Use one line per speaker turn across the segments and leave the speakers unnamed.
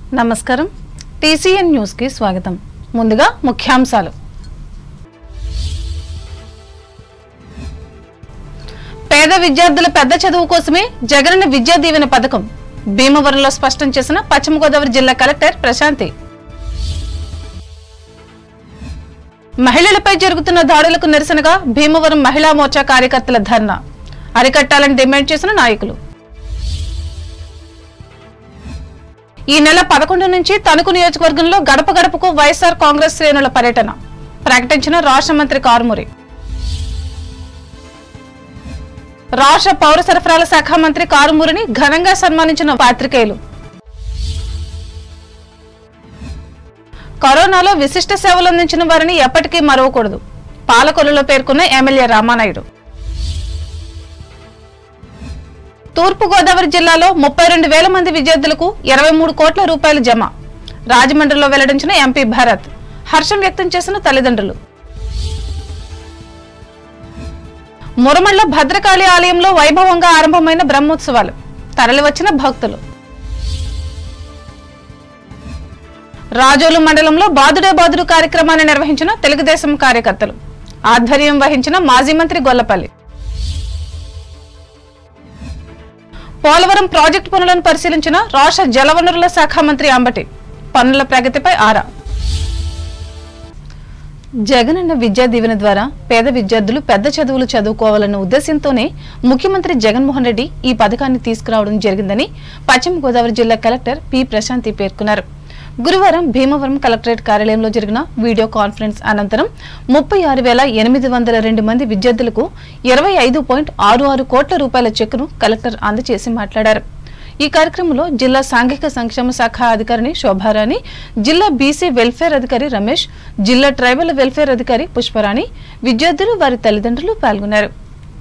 నమస్కారం TCN news కి స్వాగతం ముందుగా ముఖ్యాంశాలు పేద విద్యార్థుల పెద్ద చదువు కోసమే జగనన్న విద్యా దీవెన పథకం భీమవరంలో స్పష్టం చేసిన పశ్చిమ గోదావరి జిల్లా కలెక్టర్ ప్రశాంతి మహిళలపై జరుగుతున్న దాడులకు నిరసనగా భీమవరం మహిళా మోర్చా కార్యకర్తల ధర్నా అరికట్టాలని డిమాండ్ చేసిన నాయకులు ఈ నెల పదకొండు నుంచి తణుకు నియోజకవర్గంలో గడప గడపకు వైఎస్ఆర్ కాంగ్రెస్ శ్రేణుల పర్యటన ప్రకటించిన రాష్ట్ర మంత్రి కారుమూరి రాష్ట్ర పౌర సరఫరాల శాఖ మంత్రి కారుమూరిని ఘనంగా సన్మానించిన పాత్రికేయులు కరోనాలో విశిష్ట సేవలు అందించిన వారిని ఎప్పటికీ మరవకూడదు పాలకొల్లులో పేర్కొన్న ఎమ్మెల్యే రామానాయుడు తూర్పు గోదావరి జిల్లాలో ముప్పై రెండు వేల మంది విద్యార్థులకు ఇరవై మూడు కోట్ల రూపాయలు జమ రాజమండ్రిలో వెల్లడించిన ఎంపీ భరత్ హర్షం వ్యక్తం చేసిన తల్లిదండ్రులు మురమళ్ల భద్రకాళి ఆలయంలో వైభవంగా ఆరంభమైన బ్రహ్మోత్సవాలు తరలివచ్చిన భక్తులు రాజోలు మండలంలో బాదుడే బాదుడు కార్యక్రమాన్ని నిర్వహించిన తెలుగుదేశం కార్యకర్తలు ఆధ్వర్యం వహించిన మాజీ మంత్రి గొల్లపల్లి పోలవరం ప్రాజెక్టు పనులను పరిశీలించిన రాష్ట్ర జలవనరుల శాఖ మంత్రి అంబటి పనుల ప్రగతిపై ఆరా జగనన్న విద్యా దీవెన ద్వారా పేద విద్యార్థులు పెద్ద చదువులు చదువుకోవాలన్న ఉద్దేశంతోనే ముఖ్యమంత్రి జగన్మోహన్ రెడ్డి ఈ పథకాన్ని తీసుకురావడం జరిగిందని పశ్చిమ గోదావరి జిల్లా కలెక్టర్ పి ప్రశాంతి పేర్కొన్నారు గురువారం భీమవరం కలెక్టరేట్ కార్యాలయంలో జరిగిన వీడియో కాన్ఫరెన్స్ అనంతరం ముప్పై ఆరు వేల ఎనిమిది వందల రెండు మంది విద్యార్థులకు ఇరవై ఐదు పాయింట్ ఆరు ఆరు కోట్ల రూపాయల చెక్కును కలెక్టర్ అందజేసి మాట్లాడారు ఈ కార్యక్రమంలో జిల్లా సాంఘిక సంక్షేమ శాఖ అధికారిని శోభారాణి జిల్లా బీసీ వెల్ఫేర్ అధికారి రమేష్ జిల్లా ట్రైబల్ వెల్ఫేర్ అధికారి పుష్పరాణి విద్యార్థులు వారి తల్లిదండ్రులు పాల్గొన్నారు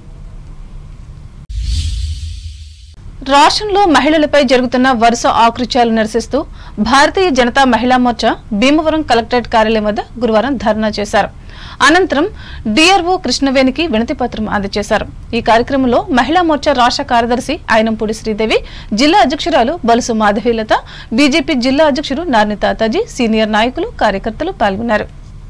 రాష్ట్రంలో మహిళలపై జరుగుతున్న వరుస ఆకృత్యాలు నిరసిస్తూ భారతీయ జనతా మహిళా మోర్చా భీమవరం కలెక్టరేట్ కార్యాలయం వద్ద గురువారం ధర్నా చేశారు అనంతరం డిఆర్ఓ కృష్ణవేణికి వినతి పత్రం అందజేశారు ఈ కార్యక్రమంలో మహిళా మోర్చా రాష్ట్ర కార్యదర్శి ఆయనంపూడి శ్రీదేవి జిల్లా అధ్యక్షురాలు బలుసు మాధవీలత బీజేపీ జిల్లా అధ్యక్షుడు నార్ని తాతాజీ సీనియర్ నాయకులు కార్యకర్తలు పాల్గొన్నారు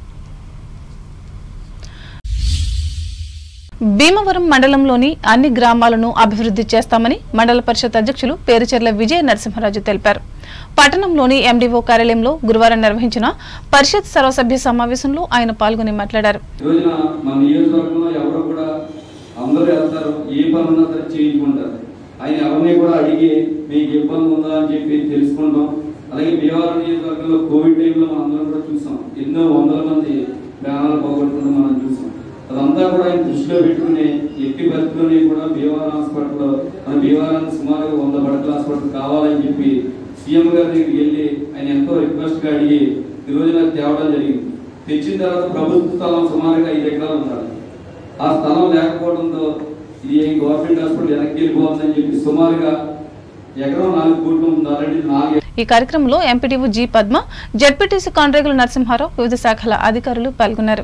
భీమవరం మండలంలోని అన్ని గ్రామాలను అభివృద్ధి చేస్తామని మండల పరిషత్ అధ్యక్షులు పేరుచెర్ల విజయ నరసింహరాజు తెలిపారు పట్టణంలోని ఎండీఓ కార్యాలయంలో గురువారం నిర్వహించిన పరిషత్ సర్వసభ్య సమావేశంలో ఆయన పాల్గొని మాట్లాడారు
ఈ రోజున మన నియోజకవర్గంలో ఎవరు కూడా అందరూ వెళ్తారు ఏ పని ఉన్నా సరే చేయించుకుంటారు ఆయన ఎవరిని కూడా అడిగి మీకు ఇబ్బంది ఉందా అని చెప్పి తెలుసుకుంటాం అలాగే భీమవరం నియోజకవర్గంలో కోవిడ్ టైంలో మనం అందరం కూడా చూసాం ఎన్నో వందల మంది ప్రాణాలు పోగొట్టుకుంటూ మనం చూసాం అదంతా కూడా ఆయన దృష్టిలో పెట్టుకుని ఎట్టి పరిస్థితుల్లోనే కూడా భీమవరం హాస్పిటల్లో మన భీమవరానికి సుమారుగా వంద పడకల హాస్పిటల్ కావాలని చెప్పి సీఎం గారి దగ్గరికి వెళ్ళి ఆయన ఎంతో రిక్వెస్ట్ గా అడిగి ఈ రోజు నాకు తేవడం జరిగింది తెచ్చిన తర్వాత ప్రభుత్వ స్థలం సుమారుగా ఐదు ఎకరాలు ఉండాలి ఆ స్థలం లేకపోవడంతో ఇది ఈ గవర్నమెంట్ హాస్పిటల్ వెనక్కి వెళ్ళిపోతుందని చెప్పి సుమారుగా ఎకరం నాలుగు కోట్లు ఉంది ఆల్రెడీ నాలుగు
ఈ కార్యక్రమంలో MPTO G Padma ZPTC Kandregula Narasimharao వివిధ శాఖల అధికారులు పాల్గొన్నారు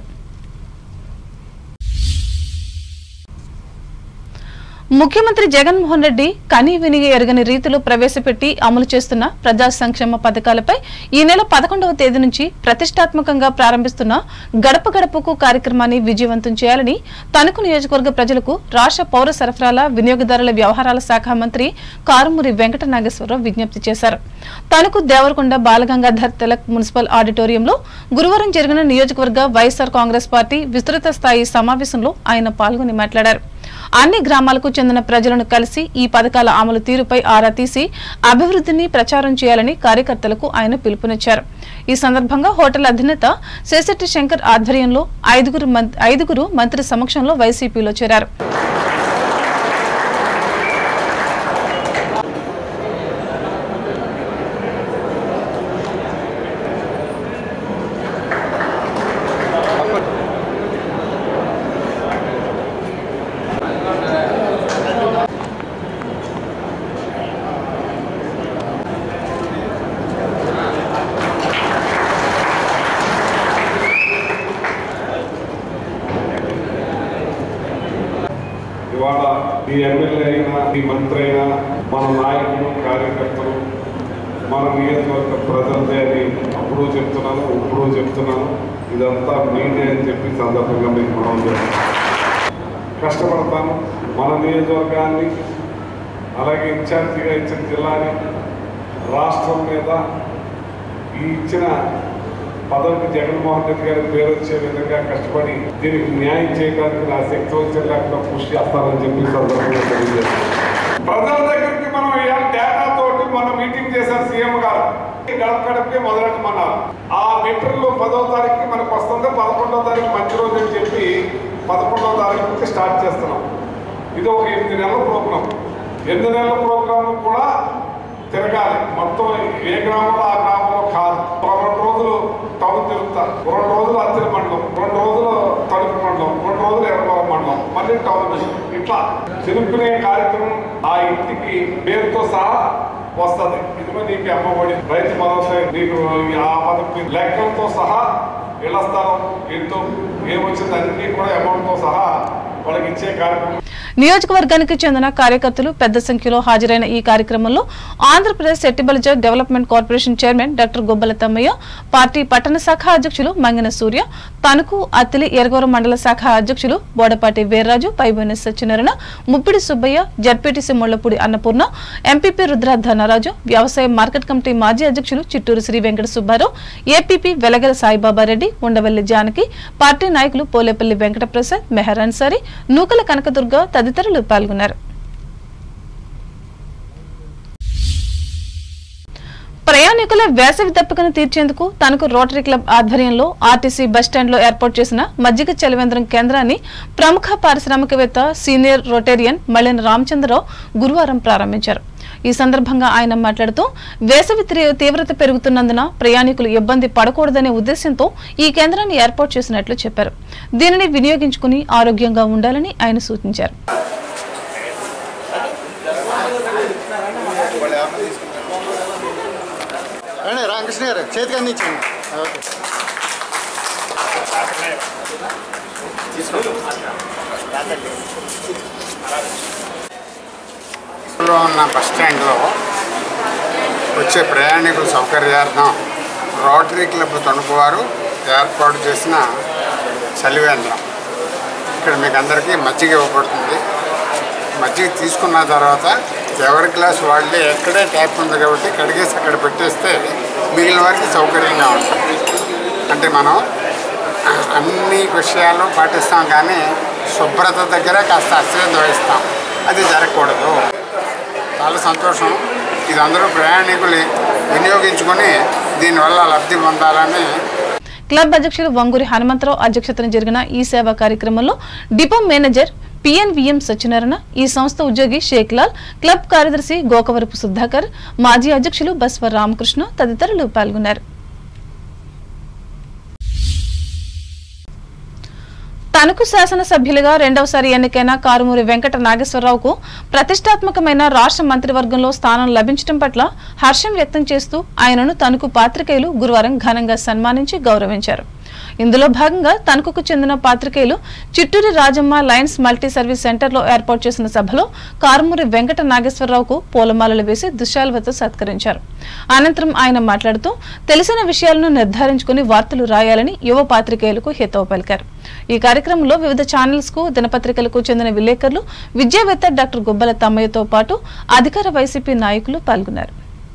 ముఖ్యమంత్రి జగన్మోహన్ రెడ్డి కని విని ఎరగని రీతిలో ప్రవేశపెట్టి అమలు చేస్తున్న ప్రజా సంక్షేమ పథకాలపై ఈ నెల పదకొండవ తేదీ నుంచి ప్రతిష్టాత్మకంగా ప్రారంభిస్తున్న గడప గడపకు కార్యక్రమాన్ని విజయవంతం చేయాలని తణుకు నియోజకవర్గ ప్రజలకు రాష్ట్ర పౌర సరఫరాల వినియోగదారుల వ్యవహారాల శాఖ మంత్రి కారుమూరి వెంకట నాగేశ్వరరావు విజ్ఞప్తి చేశారు తణుకు దేవరకొండ బాలగంగాధర్ తిలక్ మున్సిపల్ ఆడిటోరియంలో గురువారం జరిగిన నియోజకవర్గ వైఎస్ఆర్ కాంగ్రెస్ పార్టీ విస్తృత స్థాయి సమావేశంలో ఆయన పాల్గొని మాట్లాడారు అన్ని గ్రామాలకు చెందిన ప్రజలను కలిసి ఈ పథకాల అమలు తీరుపై ఆరా తీసి అభివృద్ధిని ప్రచారం చేయాలని కార్యకర్తలకు ఆయన పిలుపునిచ్చారు ఈ సందర్భంగా హోటల్ అధినేత శేషెట్టి శంకర్ ఆధ్వర్యంలో ఐదుగురు మం- ఐదుగురు మంత్రి సమక్షంలో వైసీపీలో చేరారు
మీ ఎమ్మెల్యే అయినా మీ మంత్రి అయినా మన నాయకులు కార్యకర్తలు మన నియోజకవర్గ ప్రజలదే అని అప్పుడు చెప్తున్నాను ఇప్పుడు చెప్తున్నాను ఇదంతా మీదే అని చెప్పి సందర్భంగా మీకు మనం చేస్తాను కష్టపడతాను మన నియోజకవర్గాన్ని అలాగే ఇన్ఛార్జిగా ఇచ్చిన జిల్లాని రాష్ట్రం మీద ఈ ఇచ్చిన పదవికి జగన్మోహన్ రెడ్డి గారి పేరు వచ్చే విధంగా కష్టపడి దీనికి న్యాయం చేయడానికి నా శక్తి వచ్చే లేకుండా కృషి చేస్తానని చెప్పి సందర్భంగా తెలియజేస్తాను ప్రజల దగ్గరికి మనం ఇవాళ డేటా తోటి మనం మీటింగ్ చేశారు సీఎం గారు గడప గడపకి మొదలెట్టమన్నారు ఆ మీటర్లు పదో తారీఖుకి మనకు వస్తుంది పదకొండో తారీఖు మంచి రోజు అని చెప్పి పదకొండో తారీఖు నుంచి స్టార్ట్ చేస్తున్నాం ఇది ఒక ఎనిమిది నెలల ప్రోగ్రాం ఎనిమిది నెలల ప్రోగ్రాం కూడా తిరగాలి మొత్తం ఏ గ్రామంలో ఆ గ్రామంలో కాదు ఒక రెండు రోజులు టౌన్ తిరుగుతారు రెండు రోజులు అత్తిరి మండలం రెండు రోజులు తణుకు మండలం రెండు రోజులు ఎర్రవరం మండలం మళ్ళీ టౌన్ ఇట్లా తిరుపుకునే కార్యక్రమం ఆ ఇంటికి పేరుతో సహా వస్తుంది ఇదిగో నీకు అమ్మఒడి రైతు భరోసా నీకు ఆ పదవి లెక్కలతో సహా ఇళ్ల స్థలం ఇంట్లో ఏమొచ్చింది అన్ని కూడా అమౌంట్తో సహా వాళ్ళకి ఇచ్చే కార్యక్రమం
నియోజకవర్గానికి చెందిన కార్యకర్తలు పెద్ద సంఖ్యలో హాజరైన ఈ కార్యక్రమంలో Andhra Pradesh Settibalija development corporation chairman doctor Gobbala Tammayya party పట్టణ శాఖ అధ్యక్షులు మంగిన సూర్య తణుకు అత్తిలి ఎరగోర మండల శాఖ అధ్యక్షులు బోడపాటి వీర్రాజు పైబోని సత్యనారాయణ ముప్పిడి సుబ్బయ్య జడ్పీటీసీ ముళ్లపూడి అన్నపూర్ణ ఎంపీపీ రుద్ర ధనరాజు వ్యవసాయ మార్కెట్ కమిటీ మాజీ అధ్యక్షులు చిట్టూరు శ్రీ వెంకట సుబ్బారావు ఏపీపీ వెలగల సాయిబాబా రెడ్డి ఉండవల్లి జానకి పార్టీ నాయకులు పోలేపల్లి వెంకట ప్రసాద్ మెహర్ అన్సారీ నూకల కనకదుర్గ తదితరులు పాల్గొన్నారు ప్రయాణికుల వేసవి దప్పికను తీర్చేందుకు తనకు రోటరీ క్లబ్ ఆధ్వర్యంలో ఆర్టీసీ బస్టాండ్లో ఏర్పాటు చేసిన మజ్జిగ చలివేంద్రం కేంద్రాన్ని ప్రముఖ పారిశ్రామికవేత్త సీనియర్ రొటేరియన్ మళ్ళిన రామచంద్రరావు గురువారం ప్రారంభించారు ఈ సందర్భంగా ఆయన మాట్లాడుతూ వేసవి తీవ్ర- తీవ్రత పెరుగుతున్నందున ప్రయాణికులు ఇబ్బంది పడకూడదనే ఉద్దేశంతో ఈ కేంద్రాన్ని ఏర్పాటు చేసినట్లు చెప్పారు దీనిని వినియోగించుకుని ఆరోగ్యంగా ఉండాలని ఆయన సూచించారు
రండి రామకృష్ణ గారు చేతికి అందించండి ఓకే
లో ఉన్న బస్ స్టాండ్లో వచ్చే ప్రయాణికుల సౌకర్యార్థం రోటరీ క్లబ్ తణుకు వారు ఏర్పాటు చేసిన చలివేంద్రం ఇక్కడ మీకు అందరికీ మజ్జిగ ఇవ్వబడుతుంది మజ్జిగ తీసుకున్న తర్వాత ఎవరి గ్లాస్ వాళ్ళే ఎక్కడే ట్యాప్ ఉంది కాబట్టి కడిగేసి అక్కడ పెట్టేస్తే మిగిలిన వారికి సౌకర్యంగా ఉంటుంది అంటే మనం అన్ని విషయాలు పాటిస్తాం కానీ శుభ్రత దగ్గర కాస్త అశ్రద్ధ వహిస్తాం అది జరగకూడదు చాలా సంతోషం ఇది అందరూ ప్రయాణికులు వినియోగించుకొని దీనివల్ల లబ్ధి పొందాలని
క్లబ్ అధ్యక్షులు వంగూరి హనుమంతరావు అధ్యక్షతన జరిగిన ఈ సేవా కార్యక్రమంలో డిపో మేనేజర్ పిఎన్విఎం సత్యనారాయణ ఈ సంస్థ ఉద్యోగి షేక్ లాల్ క్లబ్ కార్యదర్శి గోకవరపు సుధాకర్ మాజీ అధ్యక్షులు బస్వ రామకృష్ణ తదితరులు పాల్గొన్నారు తణుకు శాసనసభ్యులుగా రెండవసారి ఎన్నికైన కారుమూరి వెంకట నాగేశ్వరరావుకు ప్రతిష్టాత్మకమైన రాష్ట్ర మంత్రివర్గంలో స్థానం లభించడం పట్ల హర్షం వ్యక్తం చేస్తూ ఆయనను తణుకు పాత్రికేయులు గురువారం ఘనంగా సన్మానించి గౌరవించారు ఇందులో భాగంగా తణుకుకు చెందిన పాత్రికేయులు Chitturi Rajamma lions multi service సెంటర్లో ఏర్పాటు చేసిన సభలో కారుమూరి వెంకట నాగేశ్వరరావుకు పూలమాలలు వేసి దుశాల్వతో సత్కరించారు అనంతరం ఆయన మాట్లాడుతూ తెలిసిన విషయాలను నిర్ధారించుకుని వార్తలు రాయాలని యువ పాత్రికేయులకు హితవు పలికారు ఈ కార్యక్రమంలో వివిధ ఛానల్స్ కు దినపత్రికలకు చెందిన విలేకరులు విద్యావేత్త డాక్టర్ గుబ్బల తమ్మయ్యతో పాటు అధికార వైసీపీ నాయకులు పాల్గొన్నారు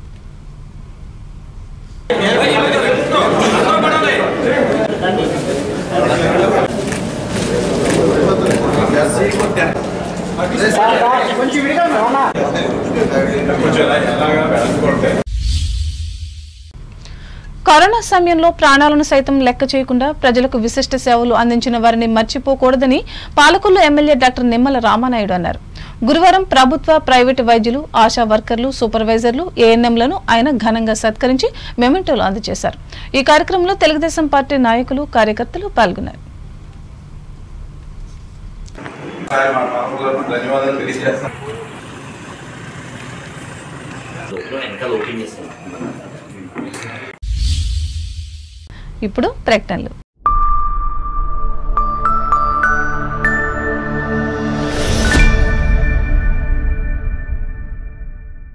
కరోనా సమయంలో ప్రాణాలను సైతం లెక్క చేయకుండా ప్రజలకు విశిష్ట సేవలు అందించిన వారిని మర్చిపోకూడదని పాలకొల్లు ఎమ్మెల్యే డాక్టర్ నిమ్మల రామానాయుడు అన్నారు గురువారం ప్రభుత్వ ప్రైవేటు వైద్యులు ఆశా వర్కర్లు సూపర్వైజర్లు ఏఎన్ఎంలను ఆయన ఘనంగా సత్కరించి మెమెంటోలు అందజేశారు ఈ కార్యక్రమంలో తెలుగుదేశం పార్టీ నాయకులు కార్యకర్తలు పాల్గొన్నారు
ఒకసారి మా పాపకు ధన్యవాదాలు తెలియజేస్తాను
ఇప్పుడు ప్రకటనలు